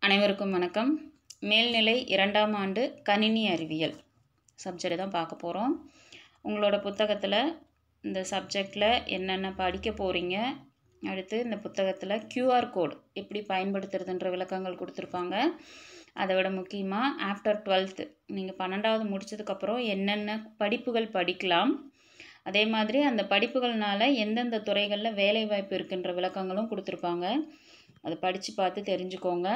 அனைவருக்கும் வணக்கம் மேல்நிலை இரண்டாம் ஆண்டு கணினி அறிவியல் சப்ஜெக்ட் தான் பார்க்க போகிறோம் உங்களோட புத்தகத்தில் இந்த சப்ஜெக்டில் என்னென்ன படிக்க போகிறீங்க அடுத்து இந்த புத்தகத்தில் QR கோட் எப்படி பயன்படுத்துறதுன்ற விளக்கங்கள் கொடுத்துருப்பாங்க அதை விட முக்கியமாக ஆஃப்டர் டுவெல்த்து நீங்கள் பன்னெண்டாவது முடிச்சதுக்கப்புறம் என்னென்ன படிப்புகள் படிக்கலாம் அதே மாதிரி அந்த படிப்புகள்னால எந்தெந்த துறைகளில் வேலைவாய்ப்பு இருக்குன்ற விளக்கங்களும் கொடுத்துருப்பாங்க அதை படித்து பார்த்து தெரிஞ்சுக்கோங்க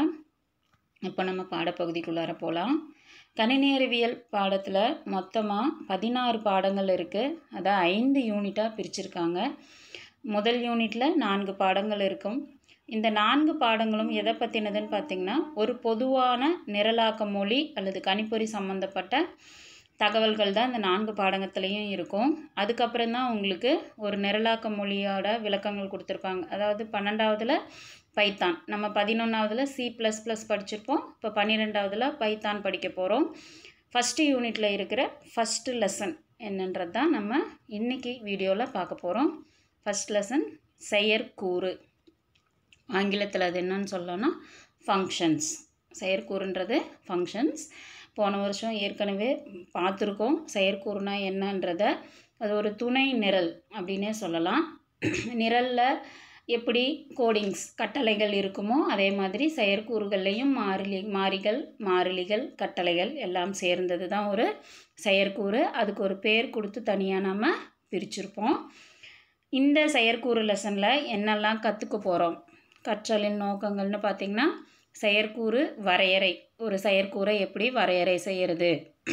இப்போ நம்ம பாடப்பகுதிக்குள்ளார போகலாம் கணினி அறிவியல் பாடத்தில் மொத்தமாக பதினாறு பாடங்கள் இருக்குது அதை ஐந்து யூனிட்டாக பிரிச்சிருக்காங்க முதல் யூனிட்டில் நான்கு பாடங்கள் இருக்கும் இந்த நான்கு பாடங்களும் எதை பற்றினதுன்னு பார்த்திங்கன்னா ஒரு பொதுவான நிரலாக்க மொழி அல்லது கணிப்பொறி சம்மந்தப்பட்ட தகவல்கள் தான் இந்த நான்கு பாடங்கத்துலேயும் இருக்கும் அதுக்கப்புறம் தான் உங்களுக்கு ஒரு நிரலாக்க மொழியோட விளக்கங்கள் கொடுத்துருப்பாங்க அதாவது பன்னெண்டாவதுல பைத்தான் நம்ம பதினொன்றாவதுல சி ப்ளஸ் ப்ளஸ் படிச்சிருப்போம் இப்போ பன்னிரெண்டாவதுல பைத்தான் படிக்க போகிறோம் ஃபஸ்ட்டு யூனிட்டில் இருக்கிற ஃபஸ்ட்டு லெசன் என்னன்றது தான் நம்ம இன்றைக்கி வீடியோவில் பார்க்க போகிறோம் ஃபஸ்ட் லெசன் செயற்கூறு ஆங்கிலத்தில் அது என்னன்னு சொல்லணும்னா ஃபங்க்ஷன்ஸ் செயற்கூறுன்றது ஃபங்க்ஷன்ஸ் போன வருஷம் ஏற்கனவே பார்த்துருக்கோம் செயற்கூறுனா என்னன்றத அது ஒரு துணை நிரல் அப்படின்னே சொல்லலாம் நிரலில் எப்படி கோடிங்ஸ் கட்டளைகள் இருக்குமோ அதே மாதிரி செயற்கூறுகள்லையும் மாறிலி மாறிகள் மாறிலிகள் கட்டளைகள் எல்லாம் சேர்ந்தது தான் ஒரு செயற்கூறு அதுக்கு ஒரு பேர் கொடுத்து தனியாக நம்ம பிரிச்சிருப்போம் இந்த செயற்கூறு லெசனில் என்னெல்லாம் கற்றுக்க போகிறோம் கற்றலின் நோக்கங்கள்னு பார்த்திங்கன்னா செயற்கூறு வரையறை ஒரு செயற்கூறை எப்படி வரையறை செய்கிறது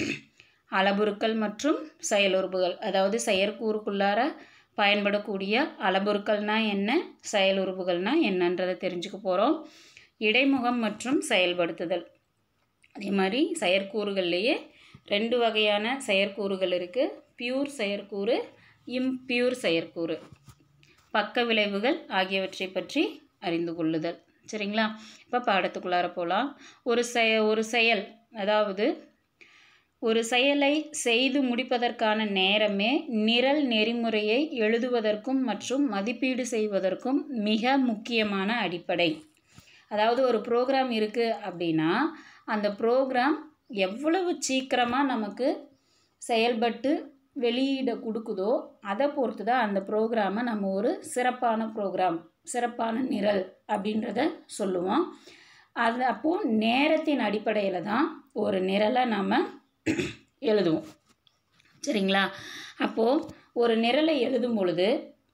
அளபுருக்கள் மற்றும் செயலுறுப்புகள் அதாவது செயற்கூறுக்குள்ளார பயன்படக்கூடிய அளபுருக்கள்னா என்ன செயலுறுப்புகள்னா என்னன்றதை தெரிஞ்சுக்க போகிறோம் இடைமுகம் மற்றும் செயல்படுத்துதல் அதே மாதிரி செயற்கூறுகள்லேயே ரெண்டு வகையான செயற்கூறுகள் இருக்குது பியூர் செயற்கூறு இம்பியூர் செயற்கூறு பக்க விளைவுகள் ஆகியவற்றை பற்றி அறிந்து கொள்ளுதல் சரிங்களா இப்போ பாடத்துக்குள்ளார போகலாம் ஒரு செய ஒரு செயல் அதாவது ஒரு செயலை செய்து முடிப்பதற்கான நேரமே நிரல் நெறிமுறையை எழுதுவதற்கும் மற்றும் மதிப்பீடு செய்வதற்கும் மிக முக்கியமான அடிப்படை அதாவது ஒரு ப்ரோக்ராம் இருக்குது அப்படின்னா அந்த ப்ரோக்ராம் எவ்வளவு சீக்கிரமாக நமக்கு செயல்பட்டு வெளியிட கொடுக்குதோ அதை பொறுத்து தான் அந்த ப்ரோக்ராமை நம்ம ஒரு சிறப்பான ப்ரோக்ராம் சிறப்பான நிரல் அப்படின்றத சொல்லுவோம் அது அப்போது நேரத்தின் அடிப்படையில் தான் ஒரு நிரலை நம்ம எழுதுவோம் சரிங்களா அப்போது ஒரு நிரலை எழுதும் பொழுது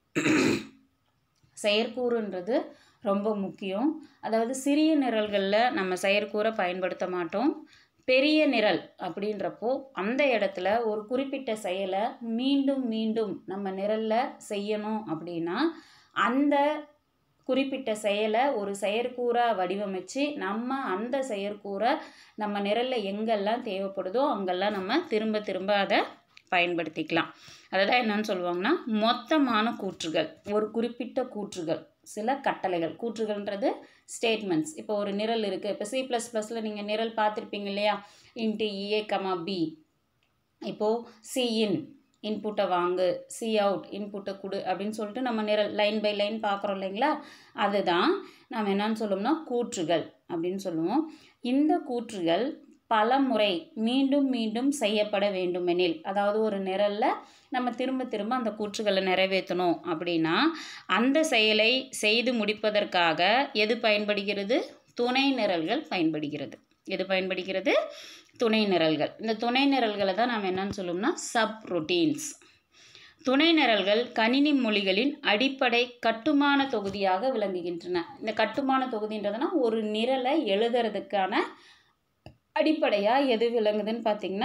செயற்கூறுன்றது ரொம்ப முக்கியம் அதாவது சிறிய நிரல்களில் நம்ம செயற்கூறை பயன்படுத்த மாட்டோம் பெரிய நிரல் அப்படின்றப்போ அந்த இடத்துல ஒரு குறிப்பிட்ட செயலை மீண்டும் மீண்டும் நம்ம நிரலில் செய்யணும் அப்படின்னா அந்த குறிப்பிட்ட செயலை ஒரு செயற்கூறாக வடிவமைச்சு நம்ம அந்த செயற்கூறை நம்ம நிரலில் எங்கெல்லாம் தேவைப்படுதோ அங்கெல்லாம் நம்ம திரும்ப திரும்ப அதை பயன்படுத்திக்கலாம் அதை தான் என்னன்னு சொல்லுவாங்கன்னா மொத்தமான கூற்றுகள் ஒரு குறிப்பிட்ட கூற்றுகள் சில கட்டளைகள் கூற்றுகள்ன்றது ஸ்டேட்மெண்ட்ஸ் இப்போ ஒரு நிரல் இருக்குது இப்போ சி ப்ளஸ் ப்ளஸில் நீங்கள் நிரல் பார்த்துருப்பீங்க இல்லையா இன்ட்டு ஏ கமா பி இப்போது சி இன் இன்புட்டை வாங்கு சி அவுட் இன்புட்டை கொடு அப்படின்னு சொல்லிட்டு நம்ம நிரல் லைன் பை லைன் பார்க்குறோம் இல்லைங்களா அதுதான் நாம் என்னன்னு சொல்லுவோம்னா கூற்றுகள் அப்படின்னு சொல்லுவோம் இந்த கூற்றுகள் பல முறை மீண்டும் மீண்டும் செய்யப்பட வேண்டுமெனில் அதாவது ஒரு நிரலில் நம்ம திரும்ப திரும்ப அந்த கூற்றுகளை நிறைவேற்றணும் அப்படின்னா அந்த செயலை செய்து முடிப்பதற்காக எது பயன்படுகிறது துணை நிரல்கள் பயன்படுகிறது எது பயன்படுகிறது துணை நிரல்கள் இந்த துணை நிரல்களை தான் நாம் என்னன்னு சொல்லுவோம்னா சப் ரொட்டீன்ஸ் துணை நிரல்கள் கணினி மொழிகளின் அடிப்படை கட்டுமான தொகுதியாக விளங்குகின்றன இந்த கட்டுமான தொகுதின்றதுனா ஒரு நிரலை எழுதுறதுக்கான அடிப்படையாக எது விளங்குதுன்னு பார்த்திங்கன்னா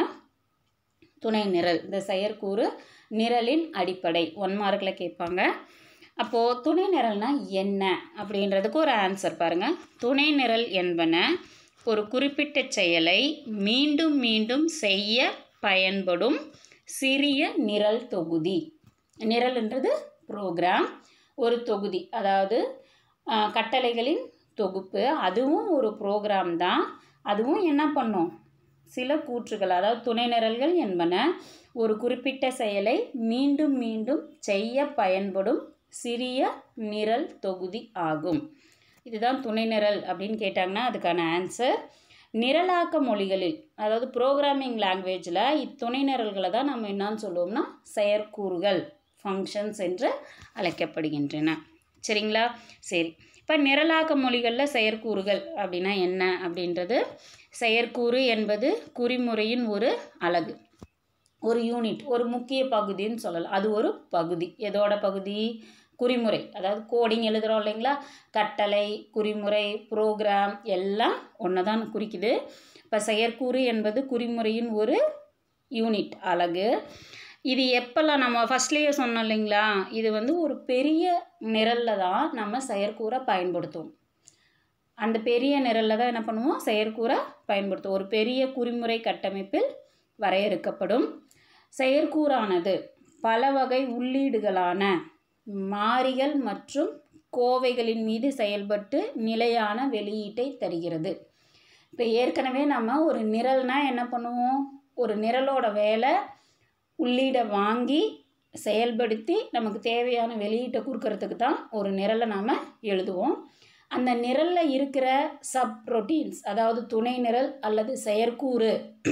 துணை நிரல் இந்த செயற்கூறு நிரலின் அடிப்படை ஒன் மார்க்கில் கேட்பாங்க அப்போது துணை நிரல்னா என்ன அப்படின்றதுக்கு ஒரு ஆன்சர் பாருங்கள் துணை நிரல் என்பன ஒரு குறிப்பிட்ட செயலை மீண்டும் மீண்டும் செய்ய பயன்படும் சிறிய நிரல் தொகுதி நிரல்ன்றது ப்ரோக்ராம் ஒரு தொகுதி அதாவது கட்டளைகளின் தொகுப்பு அதுவும் ஒரு ப்ரோக்ராம் தான் அதுவும் என்ன பண்ணும் சில கூற்றுகள் அதாவது துணை நிரல்கள் என்பன ஒரு குறிப்பிட்ட செயலை மீண்டும் மீண்டும் செய்ய பயன்படும் சிறிய நிரல் தொகுதி ஆகும் இதுதான் துணை நிரல் அப்படின்னு கேட்டாங்கன்னா அதுக்கான ஆன்சர் நிரலாக்க மொழிகளில் அதாவது ப்ரோக்ராமிங் லாங்குவேஜில் இத்துணை நிரல்களை தான் நம்ம என்னன்னு சொல்லுவோம்னா செயற்கூறுகள் ஃபங்க்ஷன்ஸ் என்று அழைக்கப்படுகின்றன சரிங்களா சரி இப்போ நிரலாக்க மொழிகளில் செயற்கூறுகள் அப்படின்னா என்ன அப்படின்றது செயற்கூறு என்பது குறிமுறையின் ஒரு அலகு ஒரு யூனிட் ஒரு முக்கிய பகுதின்னு சொல்லலாம் அது ஒரு பகுதி எதோட பகுதி குறிமுறை அதாவது கோடிங் எழுதுகிறோம் இல்லைங்களா கட்டளை குறிமுறை ப்ரோக்ராம் எல்லாம் ஒன்று தான் குறிக்குது இப்போ செயற்கூறு என்பது குறிமுறையின் ஒரு யூனிட் அலகு இது எப்போல்லாம் நம்ம ஃபஸ்ட்லேயே சொன்னோம் இல்லைங்களா இது வந்து ஒரு பெரிய நிரலில் தான் நம்ம செயற்கூறை பயன்படுத்துவோம் அந்த பெரிய நிரலில் தான் என்ன பண்ணுவோம் செயற்கூறை பயன்படுத்துவோம் ஒரு பெரிய குறிமுறை கட்டமைப்பில் வரையறுக்கப்படும் செயற்கூறானது பல வகை உள்ளீடுகளான மாறிகள் மற்றும் கோவைகளின் மீது செயல்பட்டு நிலையான வெளியீட்டை தருகிறது இப்போ ஏற்கனவே நம்ம ஒரு நிரல்னா என்ன பண்ணுவோம் ஒரு நிரலோட வேலை உள்ளீடை வாங்கி செயல்படுத்தி நமக்கு தேவையான வெளியீட்டை கொடுக்கறதுக்கு தான் ஒரு நிரலை நாம் எழுதுவோம் அந்த நிரலில் இருக்கிற சப் ரொட்டீன்ஸ் அதாவது துணை நிரல் அல்லது செயற்கூறு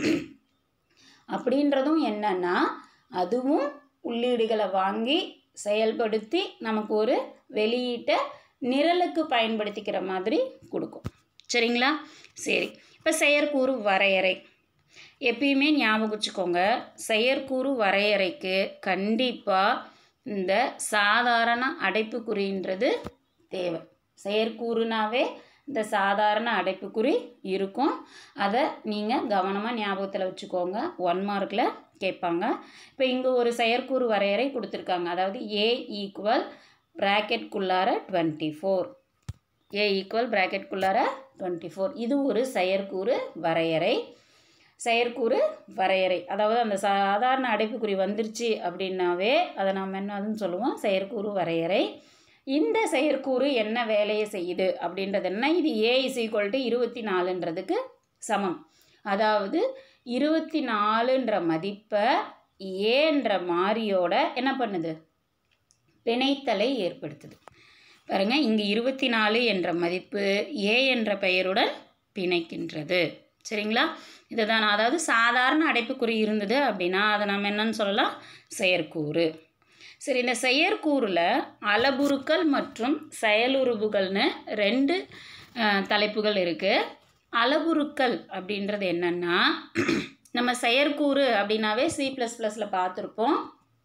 அப்படின்றதும் என்னன்னா அதுவும் உள்ளீடுகளை வாங்கி செயல்படுத்தி நமக்கு ஒரு வெளியீட்டை நிரலுக்கு பயன்படுத்திக்கிற மாதிரி கொடுக்கும் சரிங்களா சரி இப்போ செயற்கூறு வரையறை எப்பயுமே ஞாபகம் வச்சுக்கோங்க செயற்கூறு வரையறைக்கு கண்டிப்பாக இந்த சாதாரண அடைப்புக்குறின்றது தேவை செயற்கூறுனாவே இந்த சாதாரண அடைப்புக்குறி இருக்கும் அதை நீங்கள் கவனமாக ஞாபகத்தில் வச்சுக்கோங்க ஒன் மார்க்கில் கேட்பாங்க இப்போ இங்கே ஒரு செயற்கூறு வரையறை கொடுத்துருக்காங்க அதாவது ஏ ஈக்குவல் ப்ராக்கெட்குள்ளார டுவெண்ட்டி ஃபோர் ஏ ஈக்குவல் ப்ராக்கெட்குள்ளார டுவெண்ட்டி ஃபோர் இது ஒரு செயற்கூறு வரையறை செயற்கூறு வரையறை அதாவது அந்த சாதாரண அடைப்புக்குறி வந்துருச்சு அப்படின்னாவே அதை நம்ம என்னதுன்னு சொல்லுவோம் செயற்கூறு வரையறை இந்த செயற்கூறு என்ன வேலையை செய்யுது அப்படின்றது என்ன இது ஏ இஸ் ஈக்குவல் டு இருபத்தி நாலுன்றதுக்கு சமம் அதாவது இருபத்தி நாலுன்ற மதிப்பை ஏன்ற மாறியோட என்ன பண்ணுது பிணைத்தலை ஏற்படுத்துது பாருங்க இங்கே இருபத்தி நாலு என்ற மதிப்பு ஏ என்ற பெயருடன் பிணைக்கின்றது சரிங்களா இதுதான் அதாவது சாதாரண அடைப்புக்குறி இருந்தது அப்படின்னா அதை நம்ம என்னன்னு சொல்லலாம் செயற்கூறு சரி இந்த செயற்கூறில் அளபுருக்கள் மற்றும் செயலுறுப்புகள்னு ரெண்டு அஹ், தலைப்புகள் இருக்குது அளபுருக்கள் அப்படின்றது என்னென்னா நம்ம செயற்கூறு அப்படின்னாவே சி ப்ளஸ் ப்ளஸில் பார்த்துருப்போம்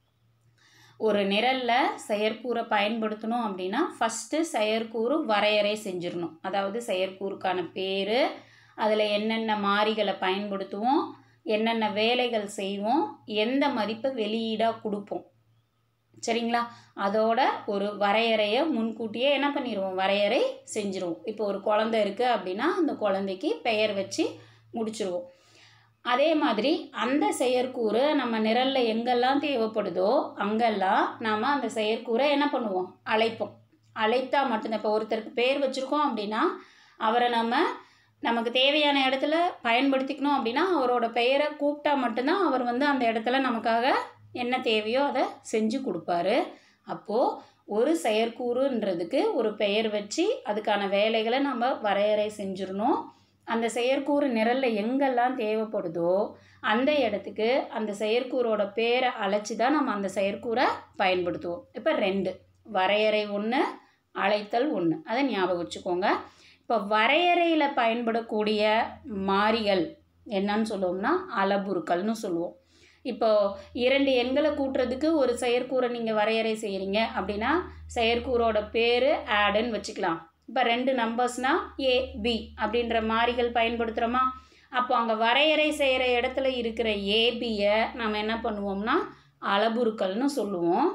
ஒரு நிரலில் செயற்கூறை பயன்படுத்தணும் அப்படின்னா ஃபஸ்ட்டு செயற்கூறு வரையறை செஞ்சிடணும் அதாவது செயற்கூறுக்கான பேர் அதில் என்னென்ன மாறிகளை பயன்படுத்துவோம் என்னென்ன வேலைகள் செய்வோம் எந்த மதிப்பை வெளியீடாக கொடுப்போம் சரிங்களா அதோட ஒரு வரையறையை முன்கூட்டியே என்ன பண்ணிடுவோம் வரையறை செஞ்சுருவோம் இப்போ ஒரு குழந்தை இருக்குது அப்படின்னா அந்த குழந்தைக்கு பெயர் வச்சு முடிச்சிருவோம் அதே மாதிரி அந்த செயற்கூறு நம்ம நிரலில் எங்கெல்லாம் தேவைப்படுதோ அங்கெல்லாம் நாம் அந்த செயற்கூறை என்ன பண்ணுவோம் அழைப்போம் அழைத்தா மட்டும்தான் இப்போ ஒருத்தருக்கு பேர் வச்சுருக்கோம் அப்படின்னா அவரை நம்ம நமக்கு தேவையான இடத்துல பயன்படுத்திக்கணும் அப்படின்னா அவரோட பெயரை கூப்பிட்டா மட்டும்தான் அவர் வந்து அந்த இடத்துல நமக்காக என்ன தேவையோ அதை செஞ்சு கொடுப்பாரு அப்போது ஒரு செயற்கூறுன்றதுக்கு ஒரு பெயர் வச்சு அதுக்கான வேலைகளை நம்ம வரையறை செஞ்சிடணும் அந்த செயற்கூறு நிரலில் எங்கெல்லாம் தேவைப்படுதோ அந்த இடத்துக்கு அந்த செயற்கூறோட பேரை அழைச்சி தான் நம்ம அந்த செயற்கூறை பயன்படுத்துவோம் இப்போ ரெண்டு வரையறை ஒன்று அழைத்தல் ஒன்று அதை ஞாபகம் வச்சுக்கோங்க இப்போ வரையறையில் பயன்படக்கூடிய மாறிகள் என்னன்னு சொல்லுவோம்னா அளபுருக்கள்னு சொல்லுவோம் இப்போ இரண்டு எண்களை கூட்டுறதுக்கு ஒரு செயற்கூறை நீங்கள் வரையறை செய்கிறீங்க அப்படின்னா செயற்கூறோட பேர் ஆடுன்னு வச்சுக்கலாம் இப்போ ரெண்டு நம்பர்ஸ்னால் ஏ பி அப்படின்ற மாறிகள் பயன்படுத்துகிறோமா அப்போ அங்கே வரையறை செய்கிற இடத்துல இருக்கிற ஏபியை நம்ம என்ன பண்ணுவோம்னா அளபுருக்கள்னு சொல்லுவோம்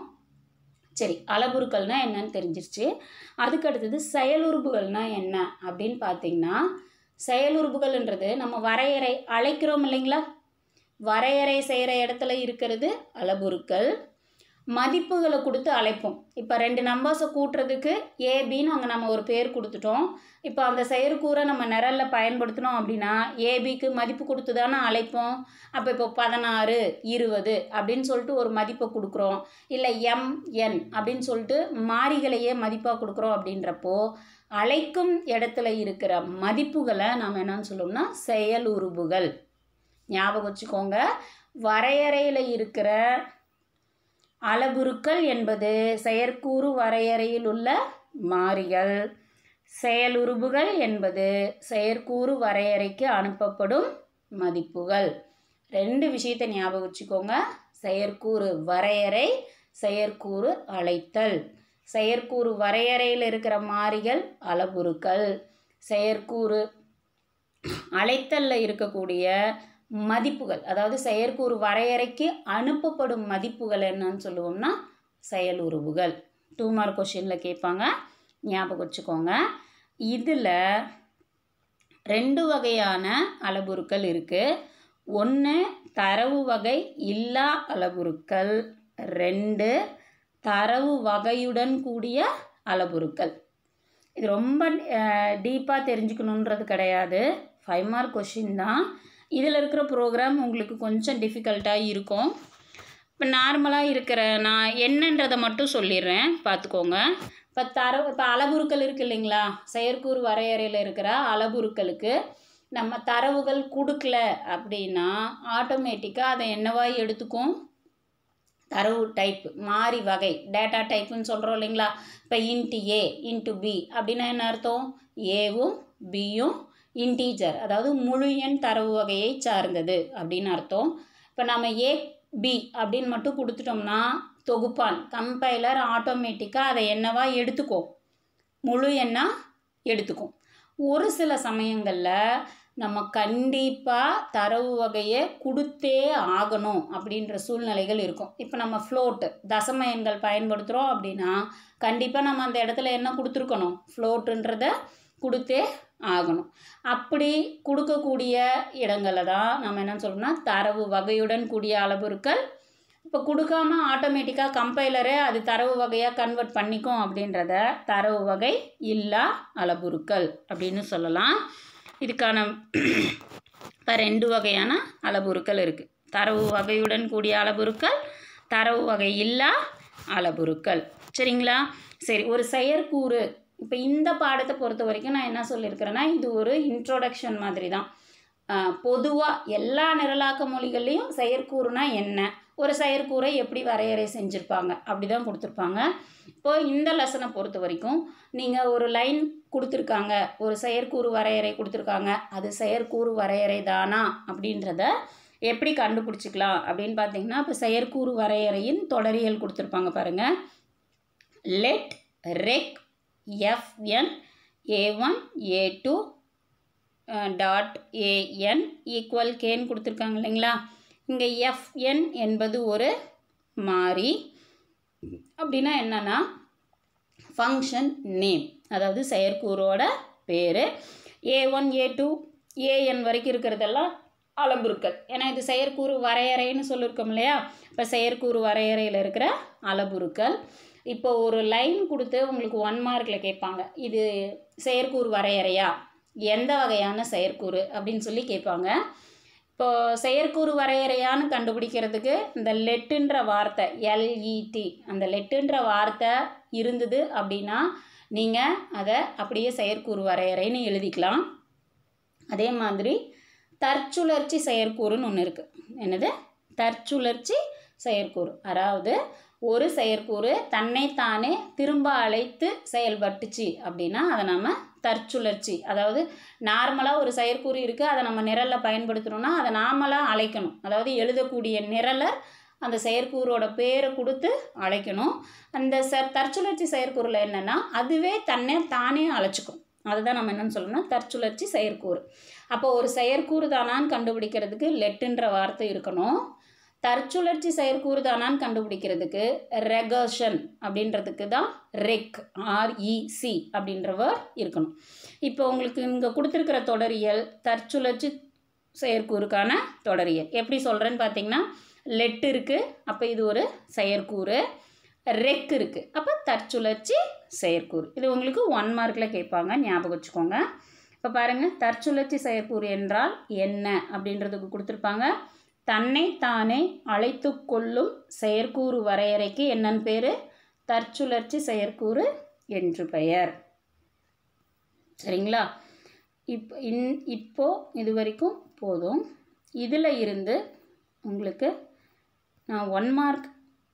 சரி அளபுருக்கள்னா என்னன்னு தெரிஞ்சிருச்சு அதுக்கு அடுத்தது செயலுறுப்புகள்னா என்ன அப்படின்னு பார்த்தீங்கன்னா செயலுறுப்புகள்ன்றது நம்ம வரையறை அழைக்கிறோம் இல்லைங்களா வரையறை செய்கிற இடத்துல இருக்கிறது அளபுருக்கள் மதிப்புகளை கொடுத்து அழைப்போம் இப்போ ரெண்டு நம்பர்ஸை கூட்டுறதுக்கு ஏபின்னு அங்கே நம்ம ஒரு பேர் கொடுத்துட்டோம் இப்போ அந்த செயற்கூறை நம்ம நிரலில் பயன்படுத்தினோம் அப்படின்னா ஏபிக்கு மதிப்பு கொடுத்து தானே அழைப்போம் அப்போ இப்போ பதினாறு இருபது அப்படின்னு சொல்லிட்டு ஒரு மதிப்பை கொடுக்குறோம் இல்லை எம் என் அப்படின்னு சொல்லிட்டு மாறிகளையே மதிப்பாக கொடுக்குறோம் அப்படின்றப்போ அழைக்கும் இடத்துல இருக்கிற மதிப்புகளை நாம் என்னன்னு சொல்லுவோம்னா செயலுறுப்புகள் ஞாபகம் வச்சுக்கோங்க வரையறையில் இருக்கிற அளவுருக்கள் என்பது செயற்கூறு வரையறையில் உள்ள மாறிகள் செயலுறுப்புகள் என்பது செயற்கூறு வரையறைக்கு அனுப்பப்படும் மதிப்புகள் ரெண்டு விஷயத்தை ஞாபகம் வச்சுக்கோங்க செயற்கூறு வரையறை செயற்கூறு அழைத்தல் செயற்கூறு வரையறையில் இருக்கிற மாறிகள் அளவுருக்கள் செயற்கூறு அழைத்தலில் இருக்கக்கூடிய மதிப்புகள் அதாவது செயற்கூறு வரையறைக்கு அனுப்பப்படும் மதிப்புகள் என்னன்னு சொல்லுவோம்னா செயலுறவுகள் டூ மார்க் கொஷினில் கேட்பாங்க ஞாபகம் வச்சுக்கோங்க இதில் ரெண்டு வகையான அளவுருக்கள் இருக்குது ஒன்று தரவு வகை இல்லா அளவுருக்கள் ரெண்டு தரவு வகையுடன் கூடிய அளவுருக்கள் இது ரொம்ப டீப்பாக தெரிஞ்சுக்கணுன்றது கிடையாது ஃபைவ் மார்க் கொஷின் தான் இதில் இருக்கிற ப்ரோக்ராம் உங்களுக்கு கொஞ்சம் டிஃபிகல்ட்டாக இருக்கும் இப்போ நார்மலாக இருக்கிற நான் என்னன்றதை மட்டும் சொல்லிடுறேன் பார்த்துக்கோங்க இப்போ தரவு இப்போ அளவுருக்கள் இருக்குது இல்லைங்களா செயற்கூறு வரையறையில் இருக்கிற அளவுருக்களுக்கு நம்ம தரவுகள் கொடுக்கல அப்படின்னா ஆட்டோமேட்டிக்காக அதை என்னவா எடுத்துக்கும் தரவு டைப் மாறி வகை டேட்டா டைப்புன்னு சொல்கிறோம் இல்லைங்களா இப்போ இன்ட்டு ஏ இன்ட்டு பி அப்படின்னா என்ன அர்த்தம் ஏவும் பியும் இன்டீஜர் அதாவது முழு எண் தரவு வகையை சார்ந்தது அப்படின்னு அர்த்தம் இப்போ நம்ம ஏ பி அப்படின்னு மட்டும் கொடுத்துட்டோம்னா தொகுப்பான் கம்பைலர் ஆட்டோமேட்டிக்காக அதை என்னவா எடுத்துக்கும் முழு எண்ணாக எடுத்துக்கும் ஒரு சில சமயங்களில் நம்ம கண்டிப்பாக தரவு வகையை கொடுத்தே ஆகணும் அப்படின்ற சூழ்நிலைகள் இருக்கும் இப்போ நம்ம ஃப்ளோட்டு தசம எண்கள் பயன்படுத்துகிறோம் அப்படின்னா கண்டிப்பாக நம்ம அந்த இடத்துல என்ன கொடுத்துருக்கணும் ஃப்ளோட்டுன்றத கொடுத்தே ஆகணும் அப்படி கொடுக்கக்கூடிய இடங்களில் தான் நம்ம என்ன சொல்லணும்னா தரவு வகையுடன் கூடிய அளவுருக்கள் இப்போ கொடுக்காம ஆட்டோமேட்டிக்காக கம்பைலரே அது தரவு வகையாக கன்வெர்ட் பண்ணிக்கும் அப்படின்றத தரவு வகை இல்லா அளவுருக்கள் அப்படின்னு சொல்லலாம் இதுக்கான இப்போ ரெண்டு வகையான அளவுருக்கள் இருக்குது தரவு வகையுடன் கூடிய அளவுருக்கள் தரவு வகை இல்லா அளவுருக்கள் சரிங்களா சரி ஒரு செயற்கூறு இப்போ இந்த பாடத்தை பொறுத்த வரைக்கும் நான் என்ன சொல்லியிருக்கிறேன்னா இது ஒரு இன்ட்ரோடக்ஷன் மாதிரி தான் பொதுவாக எல்லா நிரலாக்க மொழிகள்லேயும் செயற்கூறுனா என்ன ஒரு செயற்கூறை எப்படி வரையறை செஞ்சுருப்பாங்க அப்படி தான் கொடுத்துருப்பாங்க இப்போ இந்த லெசனை பொறுத்த வரைக்கும் நீங்கள் ஒரு லைன் கொடுத்துருக்காங்க ஒரு செயற்கூறு வரையறை கொடுத்துருக்காங்க அது செயற்கூறு வரையறை தானா அப்படின்றத எப்படி கண்டுபிடிச்சிக்கலாம் அப்படின்னு பார்த்தீங்கன்னா இப்போ செயற்கூறு வரையறையின் தொடரியல் கொடுத்துருப்பாங்க பாருங்கள் let rec FN A one A two dot AN equal கேன்னு கொடுத்துருக்காங்க இல்லைங்களா இங்கே எஃப்என் என்பது ஒரு மாறி அப்படின்னா என்னென்னா ஃபங்க்ஷன் நேம் அதாவது செயற்கூறோட பேர் A one A two AN வரைக்கும் இருக்கிறதெல்லாம் அளபுருக்கள் ஏன்னா இது செயற்கூறு வரையறைன்னு சொல்லியிருக்கோம் இல்லையா இப்போ செயற்கூறு வரையறையில் இருக்கிற அளபுருக்கள் இப்போ ஒரு லைன் கொடுத்து உங்களுக்கு ஒன் மார்க்கில் கேட்பாங்க இது செயற்கூறு வரையறையா எந்த வகையான செயற்கூறு அப்படின்னு சொல்லி கேட்பாங்க இப்போ செயற்கூறு வரையறையான்னு கண்டுபிடிக்கிறதுக்கு இந்த லெட்டுன்ற வார்த்தை எல்இடி அந்த லெட்டுன்ற வார்த்தை இருந்தது அப்படின்னா நீங்கள் அதை அப்படியே செயற்கூறு வரையறைன்னு எழுதிக்கலாம் அதே மாதிரி தற்சுழற்சி செயற்கூறுன்னு ஒன்று இருக்குது என்னது தற்சுழற்சி செயற்கூறு அதாவது ஒரு செயற்கூறு தன்னைத்தானே திரும்ப அழைத்து செயல்பட்டுச்சு அப்படின்னா அதை நம்ம தற்சுழற்சி அதாவது நார்மலாக ஒரு செயற்கூறு இருக்குது அதை நம்ம நிரலில் பயன்படுத்துகிறோம்னா அதை நாமளாக அழைக்கணும் அதாவது எழுதக்கூடிய நிரலர் அந்த செயற்கூறோட பேரை கொடுத்து அழைக்கணும் அந்த ச தற்சுழற்சி செயற்கூறில் என்னென்னா அதுவே தன்னை தானே அழைச்சிக்கும் அதுதான் நம்ம என்னென்னு சொல்லணும்னா தற்சுழற்சி செயற்கூறு அப்போ ஒரு செயற்கூறு தானான்னு கண்டுபிடிக்கிறதுக்கு லெட்டுன்ற வார்த்தை இருக்கணும் தற்சுழற்சி செயற்கூறு தானான்னு கண்டுபிடிக்கிறதுக்கு ரெகர்ஷன் அப்படின்றதுக்கு தான் ரெக் ஆர்இசி அப்படின்ற வேர்ட் இருக்கணும் இப்போ உங்களுக்கு இங்கே கொடுத்துருக்கிற தொடரியல் தற்சுழற்சி செயற்கூறுக்கான தொடரியல் எப்படி சொல்கிறேன்னு பார்த்தீங்கன்னா லெட் இருக்குது அப்போ இது ஒரு செயற்கூறு ரெக் இருக்குது அப்போ தற்சுழற்சி செயற்கூறு இது உங்களுக்கு ஒன் மார்க்கில் கேட்பாங்க ஞாபகம் வச்சுக்கோங்க இப்போ பாருங்கள் தற்சுழற்சி செயற்கூறு என்றால் என்ன அப்படின்றதுக்கு கொடுத்துருப்பாங்க தன்னை தானே அழைத்து கொள்ளும் செயற்கூறு வரையறைக்கு என்னன்னு பேர் தற்சுழற்சி செயற்கூறு என்று பெயர் சரிங்களா இப்போ இன் இப்போ இது வரைக்கும் போதும் இதில் இருந்து உங்களுக்கு நான் ஒன் மார்க்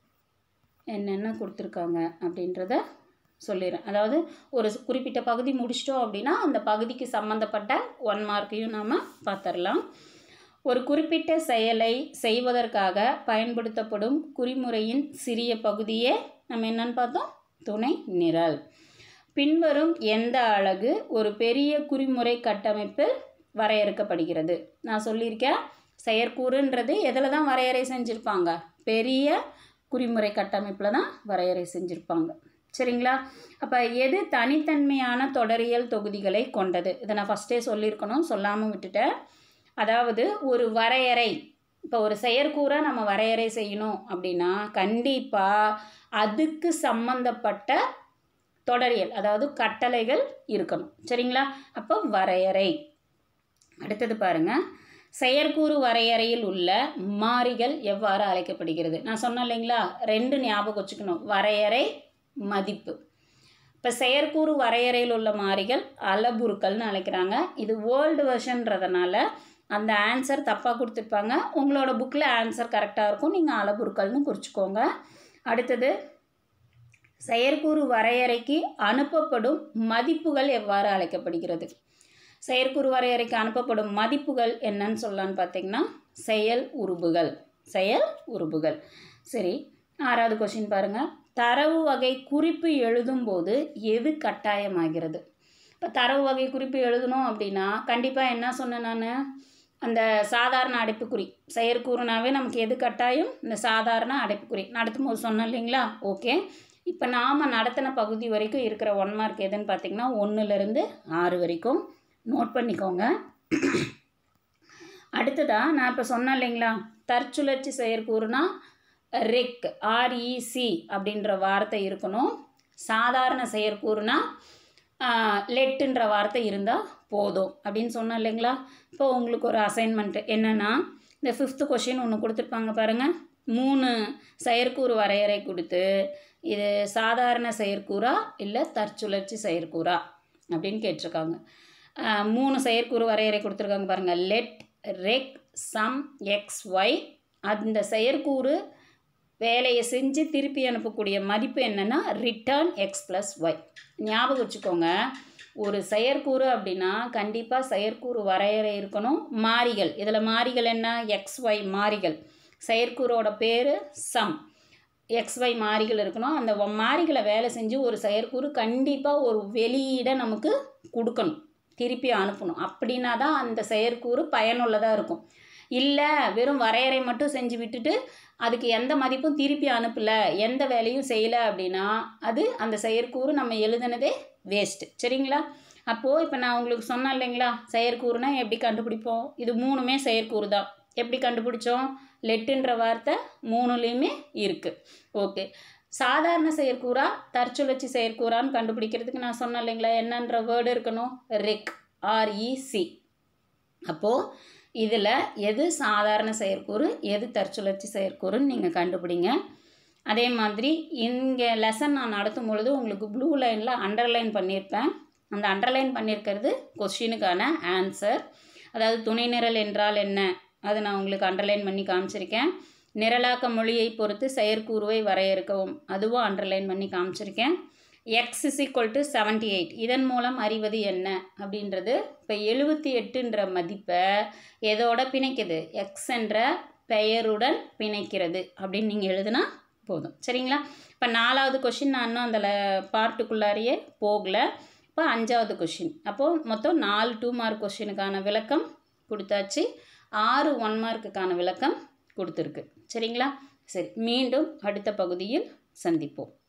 என்னென்ன கொடுத்துருக்காங்க அப்படின்றத சொல்லிடுறேன் அதாவது ஒரு குறிப்பிட்ட பகுதி முடிச்சிட்டோம் அப்படின்னா அந்த பகுதிக்கு சம்மந்தப்பட்ட ஒன் மார்க்கையும் நாம் பார்த்துடலாம் ஒரு குறிப்பிட்ட செயலை செய்வதற்காக பயன்படுத்தப்படும் குறிமுறையின் சிறிய பகுதியே நம்ம என்னன்னு பார்த்தோம் துணை நிரல் பின்வரும் எந்த அழகு ஒரு பெரிய குறிமுறை கட்டமைப்பில் வரையறுக்கப்படுகிறது நான் சொல்லியிருக்கேன் செயற்கூறுன்றது எதில் தான் வரையறை செஞ்சுருப்பாங்க பெரிய குறிமுறை கட்டமைப்பில் தான் வரையறை செஞ்சுருப்பாங்க சரிங்களா அப்போ எது தனித்தன்மையான தொடரியல் தொகுதிகளை கொண்டது இதை நான் ஃபஸ்ட்டே சொல்லியிருக்கணும் சொல்லாமல் விட்டுட்டேன் அதாவது ஒரு வரையறை இப்போ ஒரு செயற்கூறை நம்ம வரையறை செய்யணும் அப்படின்னா கண்டிப்பாக அதுக்கு சம்மந்தப்பட்ட தொடரியல் அதாவது கட்டளைகள் இருக்கணும் சரிங்களா அப்போ வரையறை அடுத்தது பாருங்க செயற்கூறு வரையறையில் உள்ள மாறிகள் எவ்வாறு அழைக்கப்படுகிறது நான் சொன்னேன் இல்லைங்களா ரெண்டு ஞாபகம் வச்சுக்கணும் வரையறை மதிப்பு இப்போ செயற்கூறு வரையறையில் உள்ள மாறிகள் அளபுருக்கள்னு அழைக்கிறாங்க இது வேர்ல்டு வெர்ஷன்றதுனால அந்த ஆன்சர் தப்பாக கொடுத்துருப்பாங்க உங்களோட புக்கில் ஆன்சர் கரெக்டாக இருக்கும் நீங்கள் அளபுருக்கள்னு குறிச்சிக்கோங்க அடுத்தது செயற்கூறு வரையறைக்கு அனுப்பப்படும் மதிப்புகள் எவ்வாறு அழைக்கப்படுகிறது செயற்கூறு வரையறைக்கு அனுப்பப்படும் மதிப்புகள் என்னன்னு சொல்லலான்னு பார்த்தீங்கன்னா செயல் உருபுகள் செயல் உருபுகள் சரி ஆறாவது கொஷின் பாருங்கள் தரவு வகை குறிப்பு எழுதும்போது எது கட்டாயமாகிறது இப்போ தரவு வகை குறிப்பு எழுதணும் அப்படின்னா கண்டிப்பாக என்ன சொன்னேன் நான் அந்த சாதாரண அடைப்புக்குறி செயற்கூறுனாவே நமக்கு எது கட்டாயம் இந்த சாதாரண அடைப்புக்குறி நடத்தும் போது சொன்னேன் இல்லைங்களா ஓகே இப்போ நாம் நடத்தின பகுதி வரைக்கும் இருக்கிற ஒன் மார்க் எதுன்னு பார்த்தீங்கன்னா ஒன்றுலேருந்து ஆறு வரைக்கும் நோட் பண்ணிக்கோங்க அடுத்ததாக நான் இப்போ சொன்னேன் இல்லைங்களா தற்சுழற்சி செயற்கூறுனா ரெக் ஆர்இசி அப்படின்ற வார்த்தை இருக்கணும் சாதாரண செயற்கூறுனா லெட்டுன்ற வார்த்தை இருந்தால் போதும் அப்படின்னு சொன்னேன் இல்லைங்களா இப்போ உங்களுக்கு ஒரு அசைன்மெண்ட்டு என்னென்னா இந்த ஃபிஃப்த்து கொஷின் ஒன்று கொடுத்துருப்பாங்க பாருங்கள் மூணு செயற்கூறு வரையறை கொடுத்து இது சாதாரண செயற்கூறா இல்லை தற்சுழற்சி செயற்கூறா அப்படின்னு கேட்டிருக்காங்க மூணு செயற்கூறு வரையறை கொடுத்துருக்காங்க பாருங்கள் let rec sum X Y அந்த செயற்கூறு வேலையை செஞ்சு திருப்பி அனுப்பக்கூடிய மதிப்பு என்னென்னா ரிட்டர்ன் எக்ஸ் ப்ளஸ் ஒய் ஞாபகம் வச்சுக்கோங்க ஒரு செயற்கூறு அப்படின்னா கண்டிப்பாக செயற்கூறு வரையறை இருக்கணும் மாறிகள் இதில் மாறிகள் என்ன எக்ஸ் ஒய் மாறிகள் செயற்கூறோட பேர் சம் எக்ஸ் ஒய் மாறிகள் இருக்கணும் அந்த மாறிகளை வேலை செஞ்சு ஒரு செயற்கூறு கண்டிப்பாக ஒரு வெளியீடை நமக்கு கொடுக்கணும் திருப்பி அனுப்பணும் அப்படின்னா தான் அந்த செயற்கூறு பயனுள்ளதாக இருக்கும் இல்லை வெறும் வரையறை மட்டும் செஞ்சு விட்டுட்டு அதுக்கு எந்த மதிப்பும் திருப்பி அனுப்பலை எந்த வேலையும் செய்யலை அப்படின்னா அது அந்த செயற்கூறு நம்ம எழுதுனதே வேஸ்ட்டு சரிங்களா அப்போது இப்போ நான் உங்களுக்கு சொன்னேன் இல்லைங்களா செயற்கூறுனா எப்படி கண்டுபிடிப்போம் இது மூணுமே செயற்கூறு தான் எப்படி கண்டுபிடிச்சோம் லெட்டுன்ற வார்த்தை மூணுலேயுமே இருக்குது ஓகே சாதாரண செயற்கூறா தற்சுழற்சி செயற்கூறான்னு கண்டுபிடிக்கிறதுக்கு நான் சொன்னேன் இல்லைங்களா என்னன்ற வேர்டு இருக்கணும் ரெக் ஆர்இசி அப்போது இதில் எது சாதாரண செயற்கூறு எது தற்சுழற்சி செயற்கூறுன்னு நீங்கள் கண்டுபிடிங்க அதே மாதிரி இங்கே லெசன் நான் நடத்தும் பொழுது உங்களுக்கு ப்ளூ லைனில் அண்டர்லைன் பண்ணியிருப்பேன் அந்த அண்டர்லைன் பண்ணியிருக்கிறது கொஸ்டினுக்கான ஆன்சர் அதாவது துணை நிரல் என்றால் என்ன அதை நான் உங்களுக்கு அண்டர்லைன் பண்ணி காமிச்சிருக்கேன் நிரலாக்க மொழியை பொறுத்து செயற்கூறுவை வரையறுக்கவும் அதுவும் அண்டர்லைன் பண்ணி காமிச்சிருக்கேன் X is equal to seventy eight இதன் மூலம் அறிவது என்ன அப்படின்றது இப்போ எழுபத்தி எட்டுன்ற மதிப்பை எதோட பிணைக்குது எக்ஸ் என்ற பெயருடன் பிணைக்கிறது அப்படின்னு நீங்கள் எழுதுனா போதும் சரிங்களா இப்போ நாலாவது கொஷின் நான் இன்னும் அந்த பார்ட்டுக்குள்ளாரையே போகல இப்போ அஞ்சாவது கொஷின் அப்போது மொத்தம் நாலு டூ மார்க் கொஷினுக்கான விளக்கம் கொடுத்தாச்சு ஆறு ஒன் மார்க்குக்கான விளக்கம் கொடுத்துருக்கு சரிங்களா சரி மீண்டும் அடுத்த பகுதியில் சந்திப்போம்